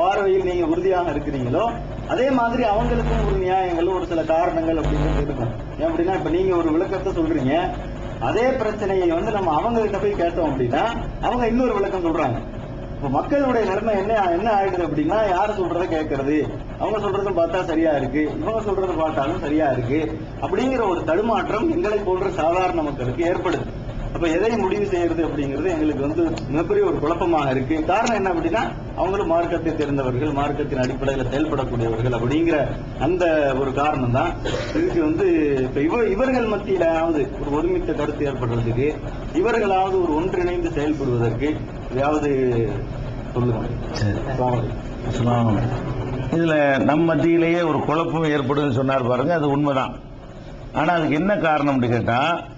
பார்வையில் நீங்க உறுதியாக இருக்கிறீங்களோ அதே மாதிரி அவங்களுக்கும் ஒரு நியாயங்கள் ஒரு சில காரணங்கள் அப்படிங்கிறது இருக்கும் ஏன் அப்படின்னா இப்ப நீங்க ஒரு விளக்கத்தை சொல்றீங்க அதே பிரச்சனையை வந்து நம்ம அவங்க கிட்ட போய் கேட்டோம் அப்படின்னா அவங்க இன்னொரு விளக்கம் சொல்றாங்க இப்ப மக்களுடைய நிலைமை என்ன என்ன ஆயிடுது அப்படின்னா யாரு சொல்றத கேட்கறது அவங்க சொல்றதும் பார்த்தா சரியா இருக்கு இவங்க சொல்றத பார்த்தாலும் சரியா இருக்கு அப்படிங்கிற ஒரு தடுமாற்றம் எங்களை போன்ற சாதாரண மக்களுக்கு ஏற்படுது அப்ப எதை முடிவு செய்யறது அப்படிங்கிறது எங்களுக்கு வந்து மிகப்பெரிய ஒரு குழப்பமாக இருக்கு காரணம் என்ன அப்படின்னா அவங்களும் மார்க்கத்தை தெரிந்தவர்கள் மார்க்கத்தின் அடிப்படையில் செயல்படக்கூடியவர்கள் அப்படிங்கிற அந்த ஒரு காரணம் தான் இதுக்கு வந்து இப்ப இவ இவர்கள் மத்தியிலாவது ஒரு ஒருமித்த கருத்து ஏற்படுறதுக்கு இவர்களாவது ஒரு ஒன்றிணைந்து செயல்படுவதற்கு எதையாவது சொல்லுங்க சரி சுவாமி. அஸ்ஸலாமு அலைக்கும். இதுல நம்ம மத்தியிலேயே ஒரு குழப்பம் ஏற்படுதுன்னு சொன்னார் பாருங்க அது உண்மைதான் ஆனா அதுக்கு என்ன காரணம்னு கேட்டா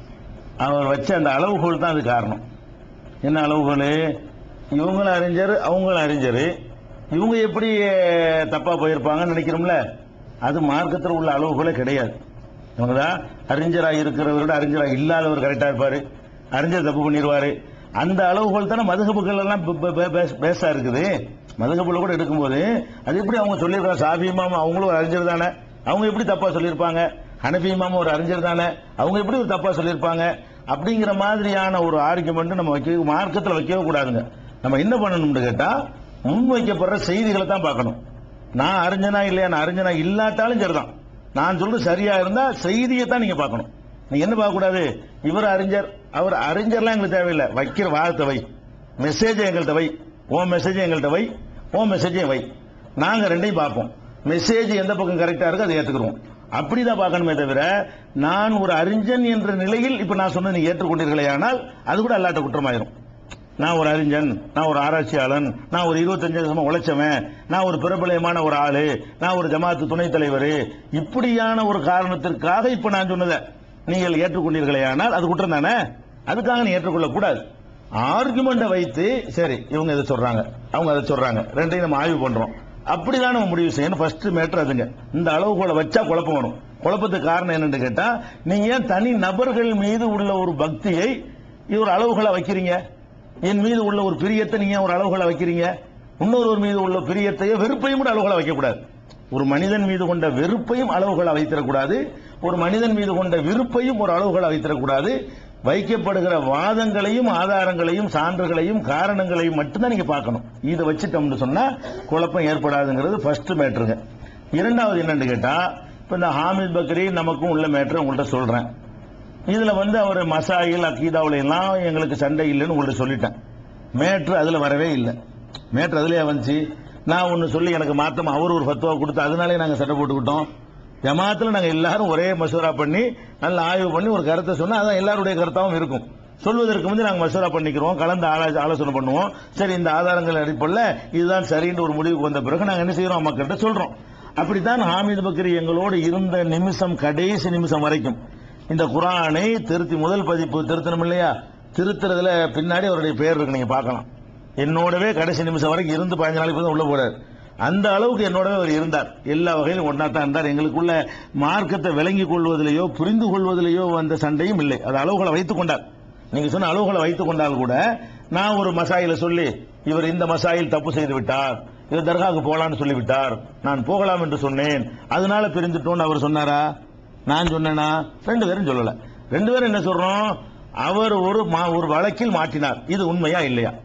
அவர் வச்ச அந்த அளவுகோல் தான் அது காரணம் என்ன அளவுகோல் இவங்களும் அறிஞர் அவங்களும் அறிஞர் இவங்க எப்படி அஹ், தப்பா போயிருப்பாங்கன்னு நினைக்கிறோம்ல அது மார்க்கத்தில் உள்ள அளவுகோலே கிடையாது இவங்கதான் அறிஞராக இருக்கிறவரோட அறிஞராக இல்லாதவர் கரெக்டா இருப்பாரு அறிஞர் தப்பு பண்ணிடுவாரு அந்த அளவுகோல் தானே மதுகபுகள் எல்லாம் பே- பே- பே- பேசா இருக்குது மதுகபுல கூட எடுக்கும்போது அது எப்படி அவங்க சொல்லியிருக்காங்க சாபி இமாம் அவங்களும் ஒரு அறிஞர் தானே அவங்க எப்படி தப்பா சொல்லியிருப்பாங்க ஹனபி இமாம் ஒரு அறிஞர் தானே அவங்க எப்படி ஒரு தப்பா சொல்லியிருப்பாங்க அப்படிங்கிற மாதிரியான ஒரு ஆர்குமெண்ட் நம்ம வைக்க மார்க்கத்தில் வைக்கவே கூடாதுங்க நம்ம என்ன பண்ணணும்னு கேட்டா முன் வைக்கப்படுற செய்திகளை தான் பார்க்கணும் நான் அறிஞனா இல்லையா நான் அறிஞனா இல்லாட்டாலும் சரிதான் நான் சொல்றது சரியா இருந்தா செய்தியை தான் நீங்க பார்க்கணும் நீங்க என்ன பார்க்க கூடாது இவர் அறிஞர் அவர் அறிஞர்லாம் எங்களுக்கு தேவையில்லை வைக்கிற வாதத்தை வை மெசேஜ் எங்கள்கிட்ட வை ஓ மெசேஜ் எங்கள்கிட்ட வை ஓ மெசேஜையும் வை நாங்க ரெண்டையும் பார்ப்போம் மெசேஜ் எந்த பக்கம் கரெக்டா இருக்கு அதை ஏத்துக்கிறோம் அப்படிதான் பார்க்கணுமே தவிர நான் ஒரு அறிஞன் என்ற நிலையில் இப்ப நான் சொன்னது நீ ஏற்றுக்கொண்டீர்களே ஆனால் அது கூட அல்லாட்ட குற்றமாயிரும் நான் ஒரு அறிஞன் நான் ஒரு ஆராய்ச்சியாளன் நான் ஒரு இருபத்தஞ்சு வருஷமா உழைச்சவன் நான் ஒரு பிரபலயமான ஒரு ஆளு நான் ஒரு ஜமாத்து துணைத் தலைவர் இப்படியான ஒரு காரணத்திற்காக இப்ப நான் சொன்னதை நீங்கள் ஏற்றுக்கொண்டீர்களே ஆனால் அது குற்றம் தானே அதுக்காக நீ ஏற்றுக்கொள்ள கூடாது ஆர்குமெண்ட்டை வைத்து சரி இவங்க இதை சொல்றாங்க அவங்க அதை சொல்றாங்க ரெண்டையும் நம்ம ஆய்வு பண்றோம் அப்படிதான் நம்ம முடிவு செய்யணும் ஃபர்ஸ்ட் மேட்டர் அதுங்க இந்த அளவுகோலை வச்சா குழப்பம் வரும் குழப்பத்துக்கு காரணம் என்னன்னு கேட்டா நீங்க ஏன் தனி நபர்கள் மீது உள்ள ஒரு பக்தியை இவர் அளவுகளை வைக்கிறீங்க என் மீது உள்ள ஒரு பிரியத்தை நீங்க ஏன் ஒரு அளவுகளை வைக்கிறீங்க இன்னொருவர் மீது உள்ள பிரியத்தையோ வெறுப்பையும் கூட அளவுகளை வைக்கக்கூடாது ஒரு மனிதன் மீது கொண்ட வெறுப்பையும் அளவுகளை வைத்திடக்கூடாது ஒரு மனிதன் மீது கொண்ட விருப்பையும் ஒரு அளவுகளை வைத்திடக்கூடாது வைக்கப்படுகிற வாதங்களையும் ஆதாரங்களையும் சான்றுகளையும் காரணங்களையும் மட்டும்தான் நீங்க பார்க்கணும் இதை வச்சுட்டோம்னு சொன்னா குழப்பம் ஏற்படாதுங்கிறது ஃபர்ஸ்ட் மேட்ருங்க இரண்டாவது என்னன்னு கேட்டா இப்ப இந்த ஹாமித் பக்ரி நமக்கும் உள்ள மேட்ரு உங்கள்கிட்ட சொல்றேன் இதுல வந்து அவர் மசாயில் அக்கீதாவுல எல்லாம் எங்களுக்கு சண்டை இல்லைன்னு உங்கள்ட்ட சொல்லிட்டேன் மேட்ரு அதுல வரவே இல்லை மேட்ரு அதுலயே வந்துச்சு நான் ஒன்னு சொல்லி எனக்கு மாத்தம் அவர் ஒரு ஃபத்துவா கொடுத்து அதனாலே நாங்க சண்டை போட்டுக்கிட்டோம் ஜமாத்துல நாங்க எல்லாரும் ஒரே மசூரா பண்ணி நல்ல ஆய்வு பண்ணி ஒரு கருத்தை சொன்னா அதான் எல்லாருடைய கருத்தாவும் இருக்கும் சொல்வதற்கு வந்து நாங்க மசூரா பண்ணிக்கிறோம் கலந்து ஆலோச- ஆலோசனை பண்ணுவோம் சரி இந்த ஆதாரங்கள் அடிப்படையில் இதுதான் சரின்னு ஒரு முடிவுக்கு வந்த பிறகு நாங்க என்ன செய்யறோம் மக்கள்கிட்ட சொல்றோம் அப்படித்தான் ஹாமித் பக்ரி எங்களோடு இருந்த நிமிஷம் கடைசி நிமிஷம் வரைக்கும் இந்த குரானை திருத்தி முதல் பதிப்பு திருத்தணும் இல்லையா திருத்துறதுல பின்னாடி அவருடைய பேர் இருக்கு நீங்க பார்க்கலாம் என்னோடவே கடைசி நிமிஷம் வரைக்கும் இருந்து பதினஞ்சு நாளைக்கு தான் உள்ள போறாரு அந்த அளவுக்கு என்னோடவே அவர் இருந்தார் எல்லா வகையிலும் ஒன்னா தான் இருந்தார் எங்களுக்குள்ள மார்க்கத்தை விளங்கிக் கொள்வதிலேயோ புரிந்து கொள்வதிலேயோ வந்த சண்டையும் இல்லை அது அளவுகளை வைத்துக் கொண்டார் நீங்க சொன்ன அளவுகளை வைத்துக் கொண்டால் கூட நான் ஒரு மசாயில சொல்லி இவர் இந்த மசாயில் தப்பு செய்து விட்டார் இவர் தர்காவுக்கு போகலான்னு சொல்லிவிட்டார் நான் போகலாம் என்று சொன்னேன் அதனால பிரிந்துட்டோம்னு அவர் சொன்னாரா நான் சொன்னேனா ரெண்டு பேரும் சொல்லல ரெண்டு பேரும் என்ன சொல்றோம் அவர் ஒரு மா- ஒரு வழக்கில் மாட்டினார் இது உண்மையா இல்லையா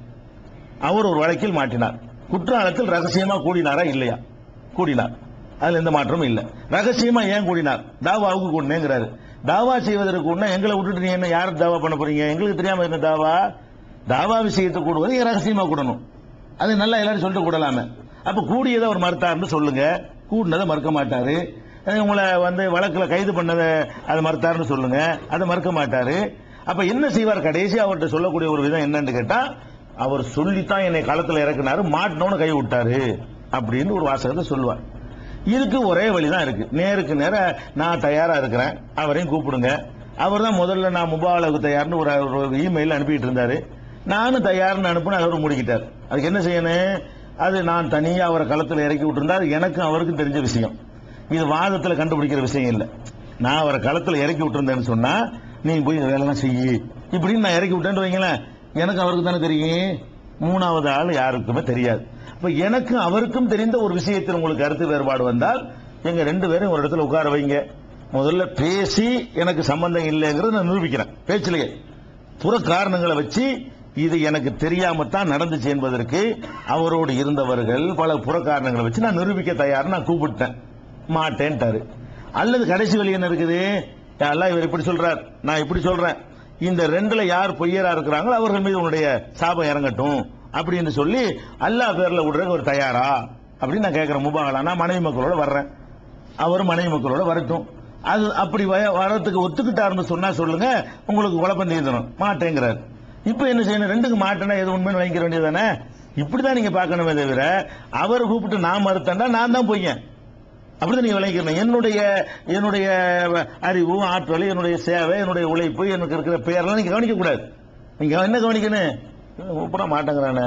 அவர் ஒரு வழக்கில் மாட்டினார் குற்றாலத்தில் ரகசியமா கூடினாரா இல்லையா கூடினார் அதுல எந்த மாற்றமும் இல்ல ரகசியமா ஏன் கூடினார் தாவாவுக்கு கூடினேங்கிறாரு தாவா செய்வதற்கு கூட எங்களை விட்டுட்டு நீ என்ன யாருக்கு தாவா பண்ண போறீங்க எங்களுக்கு தெரியாம என்ன தாவா தாவா விஷயத்தை கூடுவது ஏன் ரகசியமா கூடணும் அது நல்லா எல்லாரும் சொல்லிட்டு கூடலாமே அப்ப கூடியதை அவர் மறுத்தாருன்னு சொல்லுங்க கூடினதை மறுக்க மாட்டாரு அஹ் உங்களை வந்து வழக்குல கைது பண்ணதை அது மறுத்தாருன்னு சொல்லுங்க அதை மறுக்க மாட்டாரு அப்ப என்ன செய்வார் கடைசி அவர்கிட்ட சொல்லக்கூடிய ஒரு விதம் என்னன்னு கேட்டா அவர் சொல்லித்தான் என்னை களத்துல இறக்குனாரு மாட்டினோன்னு கை விட்டாரு அப்படின்னு ஒரு வாசகத்தை சொல்லுவார் இதுக்கு ஒரே வழிதான் இருக்கு நேருக்கு நேர நான் தயாரா இருக்கிறேன் அவரையும் கூப்பிடுங்க அவர் தான் முதல்ல நான் முபாலகு தயார்னு ஒரு ஒரு இமெயில் அனுப்பிட்டு இருந்தாரு நானும் தயார்னு அனுப்புன அவர் முடிக்கிட்டார் அதுக்கு என்ன செய்யணும் அது நான் தனியா அவரை களத்துல இறக்கி விட்டுருந்தா அது எனக்கும் அவருக்கும் தெரிஞ்ச விஷயம் இது வாதத்துல கண்டுபிடிக்கிற விஷயம் இல்லை நான் அவரை களத்துல இறக்கி விட்டுருந்தேன்னு சொன்னா நீ போய் இந்த வேலைலாம் செய்யி இப்படின்னு நான் இறக்கி விட்டேன்னு வைங்களேன் எனக்கு அவருக்கு தானே தெரியும் மூணாவது ஆள் யாருக்குமே தெரியாது இப்ப எனக்கும் அவருக்கும் தெரிந்த ஒரு விஷயத்தில் உங்களுக்கு கருத்து வேறுபாடு வந்தால் எங்க ரெண்டு பேரும் ஒரு இடத்துல உட்கார வைங்க முதல்ல பேசி எனக்கு சம்பந்தம் இல்லைங்கிறத நான் நிரூபிக்கிறேன் பேச்சிலேயே புற காரணங்களை வச்சு இது எனக்கு தெரியாம தான் நடந்துச்சு என்பதற்கு அவரோடு இருந்தவர்கள் பல புற காரணங்களை வச்சு நான் நிரூபிக்க தயார் நான் கூப்பிட்டேன் மாட்டேன்ட்டாரு அல்லது கடைசி வழி என்ன இருக்குது எல்லாம் இவர் இப்படி சொல்றார் நான் இப்படி சொல்றேன் இந்த ரெண்டுல யார் பொய்யரா இருக்கிறாங்களோ அவர்கள் மீது உன்னுடைய சாபம் இறங்கட்டும் அப்படின்னு சொல்லி அல்லாஹ் பேர்ல விடுறதுக்கு ஒரு தயாரா அப்படின்னு நான் கேட்கிறேன் முபாகலா நான் மனைவி மக்களோட வர்றேன் அவர் மனைவி மக்களோட வரட்டும் அது அப்படி வய- வரத்துக்கு ஒத்துக்கிட்டாருன்னு சொன்னா சொல்லுங்க உங்களுக்கு குழப்பம் தீர்ந்தணும் மாட்டேங்கிறார் இப்ப என்ன செய்யணும் ரெண்டுக்கு மாட்டேன்னா எது உண்மைன்னு வாங்கிக்க வேண்டியதானே இப்படிதான் நீங்க பார்க்கணுமே தவிர அவர் கூப்பிட்டு நான் மறுத்தேன்டா நான் தான் பொய்யன் அப்படிதான் நீங்க விளங்கிக்கணும் என்னுடைய என்னுடைய அறிவு ஆற்றல் என்னுடைய சேவை என்னுடைய உழைப்பு எனக்கு இருக்கிற பெயரெல்லாம் நீங்க கவனிக்க கூடாது நீங்க என்ன கவனிக்கணும் கூப்பிட மாட்டேங்கிறானே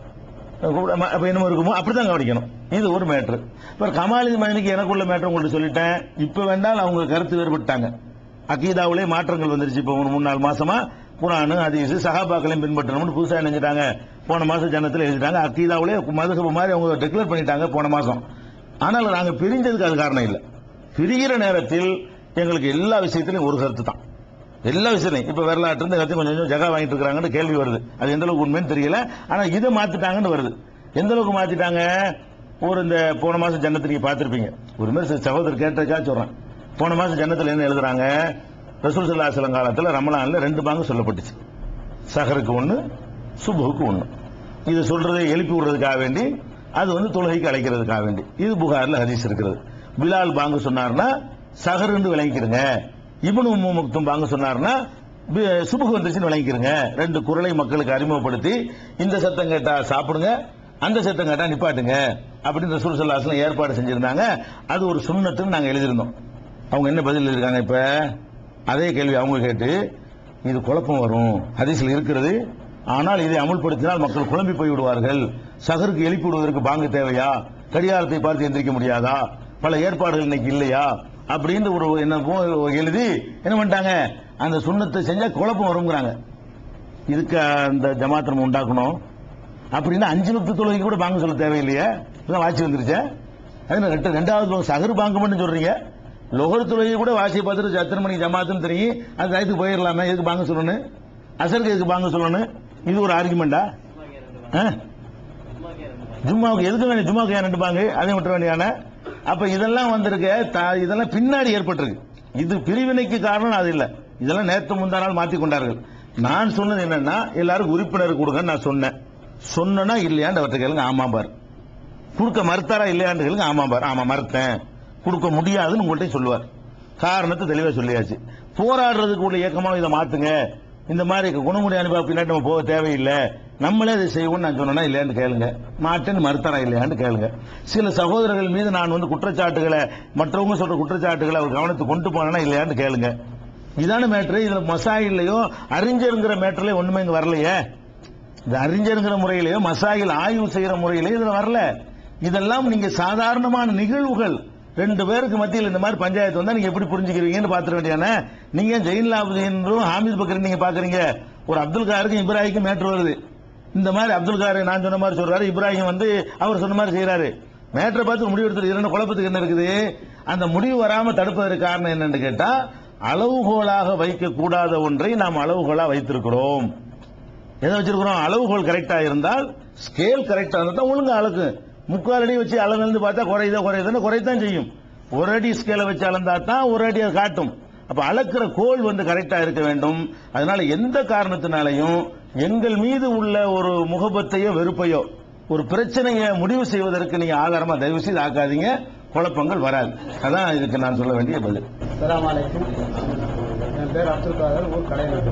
கூப்பிட மா- அப்ப என்னமோ இருக்குமோ அப்படிதான் கவனிக்கணும் இது ஒரு மேட்ரு இப்ப கமாலின் மனிதனுக்கு எனக்குள்ள மேட்ரு உங்கள்ட்ட சொல்லிட்டேன் இப்ப வேண்டால் அவங்க கருத்து வேறுபட்டாங்க அகீதாவிலே மாற்றங்கள் வந்துருச்சு இப்போ ஒரு மூணு நாலு மாசமா குரானு ஹதீஸ் சஹாபாக்களையும் பின்பற்றணும்னு புதுசா நினைச்சிட்டாங்க போன மாசம் ஜனத்தில் எழுதிட்டாங்க அக்கீதாவிலே மதுகபு மாதிரி அவங்க டிக்ளேர் பண்ணிட்டாங்க போன மாசம் ஆனால் நாங்க பிரிஞ்சதுக்கு அது காரணம் இல்லை பிரிகிற நேரத்தில் எங்களுக்கு எல்லா விஷயத்திலும் ஒரு கருத்து தான் எல்லா விஷயத்திலையும் இப்ப வரலாற்று இருந்து கருத்து கொஞ்சம் கொஞ்சம் ஜகா வாங்கிட்டு இருக்காங்கன்னு கேள்வி வருது அது எந்த அளவுக்கு உண்மைன்னு தெரியல ஆனா இதை மாத்திட்டாங்கன்னு வருது எந்த அளவுக்கு மாத்திட்டாங்க ஒரு இந்த போன மாசம் ஜன்னத்தை நீங்க பார்த்திருப்பீங்க ஒரு மாதிரி சகோதரர் கேட்டதுக்காக சொல்றேன் போன மாசம் ஜன்னத்துல என்ன எழுதுறாங்க ரசூல் சல்லா அலுவலம் காலத்துல ரமலான்ல ரெண்டு பாங்கு சொல்லப்பட்டுச்சு சஹருக்கு ஒண்ணு சுபுக்கு ஒண்ணு இது சொல்றதை எழுப்பி விடுறதுக்காக வேண்டி அது வந்து தொழுகைக்கு அழைக்கிறதுக்காக வேண்டி இது புகார்ல ஹதீஸ் இருக்கிறது பிலால் பாங்கு சொன்னார்னா சஹருன்னு விளங்கிக்கிறங்க இப்னு உம்மு மக்தும் பாங்கு சொன்னார்னா பி- சுபுகு வந்துருச்சுன்னு விளங்கிக்கிறங்க ரெண்டு குரலை மக்களுக்கு அறிமுகப்படுத்தி இந்த சத்தம் கேட்டா சாப்பிடுங்க அந்த சத்தம் கேட்டா நிப்பாட்டுங்க அப்படின்னு ரசூல் சல்லாஸ்லாம் ஏற்பாடு செஞ்சிருந்தாங்க அது ஒரு சுண்ணத்துன்னு நாங்க எழுதியிருந்தோம் அவங்க என்ன பதில் எழுதிருக்காங்க இப்ப அதே கேள்வி அவங்க கேட்டு இது குழப்பம் வரும் ஹதீஸ்ல இருக்கிறது ஆனால் இதை அமுல்படுத்தினால் மக்கள் குழம்பி போய் விடுவார்கள் சகருக்கு எழுப்பி விடுவதற்கு பாங்கு தேவையா கடிகாரத்தை பார்த்து எந்திரிக்க முடியாதா பல ஏற்பாடுகள் இன்னைக்கு இல்லையா அப்படின்னு ஒரு என்ன போ- எழுதி என்ன பண்ணிட்டாங்க அந்த சுண்ணத்தை செஞ்சா குழப்பம் வருங்கிறாங்க இதுக்கு அந்த ஜமாத்தை நம்ம உண்டாக்கணும் அப்படின்னா அஞ்சு பத்து தொழுகைக்கு கூட பாங்கு சொல்ல தேவையில்லையே இப்பதான் வாட்சி வந்துருச்சே அது என்ன ரெண்டு ரெண்டாவது தொழுகை சகர் பாங்கு மட்டும் சொல்றீங்க லொகர் தொழுகை கூட வாட்சியை பார்த்துட்டு எத்தனை மணிக்கு ஜமாத்துன்னு தெரியும் அது டயத்துக்கு போயிடலாமே எதுக்கு பாங்க சொல்லணும் அசருக்கு எதுக்கு பாங்க சொல்லணும் இது ஒரு ஆர்குமெண்டா ஜும்மாவுக்கு எதுக்கு வேணும் ஜும்மாவுக்கு ஏன் ரெண்டு பாங்கு அதையும் விட்டுற வேண்டியான அப்ப இதெல்லாம் வந்திருக்க த- இதெல்லாம் பின்னாடி ஏற்பட்டிருக்கு இது பிரிவினைக்கு காரணம் அது இல்ல இதெல்லாம் நேத்து முந்தா நாள் மாத்தி கொண்டார்கள் நான் சொன்னது என்னன்னா எல்லாருக்கும் உறுப்பினர் கொடுங்கன்னு நான் சொன்னேன் சொன்னா இல்லையான்னு அவர்கிட்ட கேளுங்க ஆமா பார் கொடுக்க மறுத்தாரா இல்லையான்னு கேளுங்க ஆமா பார் ஆமா மறுத்தேன் கொடுக்க முடியாதுன்னு உங்கள்கிட்ட சொல்லுவார் காரணத்தை தெளிவா சொல்லியாச்சு போராடுறதுக்கு உள்ள இயக்கமாக இதை மாத்துங்க இந்த மாதிரி குணமுறை அனுபவ பின்னாடி நம்ம போக தேவையில்லை நம்மளே இதை செய்வோம்னு நான் சொன்னா இல்லையான்னு கேளுங்க மாட்டேன்னு மறுத்தாரா இல்லையான்னு கேளுங்க சில சகோதரர்கள் மீது நான் வந்து குற்றச்சாட்டுகளை மற்றவங்க சொல்ற குற்றச்சாட்டுகளை அவர் கவனத்துக்கு கொண்டு போனா இல்லையான்னு கேளுங்க இதான மேட்ரு இதுல மசாயிலையோ அறிஞருங்கிற மேட்டர்ல ஒண்ணுமே இங்க வரலையே இந்த அறிஞருங்கிற முறையிலேயோ மசாயில் ஆய்வு செய்யற முறையிலேயோ இதுல வரல இதெல்லாம் நீங்க சாதாரணமான நிகழ்வுகள் ரெண்டு பேருக்கு மத்தியில் இந்த மாதிரி பஞ்சாயத்து வந்தா நீங்க எப்படி புரிஞ்சுக்கிறீங்கன்னு பாத்துக்க வேண்டியானே நீங்க ஜெயின்லா அப்துல்லும் ஹாமித் பக்கர் நீங்க பாக்குறீங்க ஒரு அப்துல் காருக்கும் இப்ராஹிக்கும் மேட்ரு வருது இந்த மாதிரி அப்துல் கார் நான் சொன்ன மாதிரி சொல்றாரு இப்ராஹிம் வந்து அவர் சொன்ன மாதிரி செய்யறாரு மேட்டரை பார்த்து முடிவு எடுத்து இரண்டு குழப்பத்துக்கு என்ன இருக்குது அந்த முடிவு வராம தடுப்பதற்கு காரணம் என்னன்னு கேட்டா அளவுகோலாக வைக்க கூடாத ஒன்றை நாம் அளவுகோலா வைத்திருக்கிறோம் எதை வச்சிருக்கிறோம் அளவுகோல் கரெக்டா இருந்தால் ஸ்கேல் கரெக்டா இருந்தா தான் ஒழுங்கா அளக்கு முக்கால் அடி வச்சு அளந்து பார்த்தா குறையுதா குறையுதுன்னு குறையத்தான் செய்யும் ஒரு அடி ஸ்கேலை வச்சு அளந்தா தான் ஒரு அடி அது காட்டும் அப்ப அளக்கிற கோல் வந்து கரெக்டா இருக்க வேண்டும் அதனால எந்த காரணத்தினாலையும் எங்கள் மீது உள்ள ஒரு முகபத்தையோ வெறுப்பையோ ஒரு பிரச்சனையை முடிவு செய்வதற்கு நீங்க ஆதாரமா தயவு செய்து ஆக்காதீங்க குழப்பங்கள் வராது அதான் இதுக்கு நான் சொல்ல வேண்டிய பதில் அஸ்ஸலாமு அலைக்கும் என் பேர் அப்துல் காதர் ஊர் கடையில்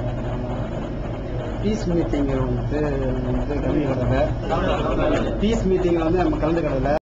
பீஸ் மீட்டிங் வந்து வந்து கலந்துக்கிறதுல பீஸ் மீட்டிங்ல வந்து நம்ம கலந்துக்கிறதுல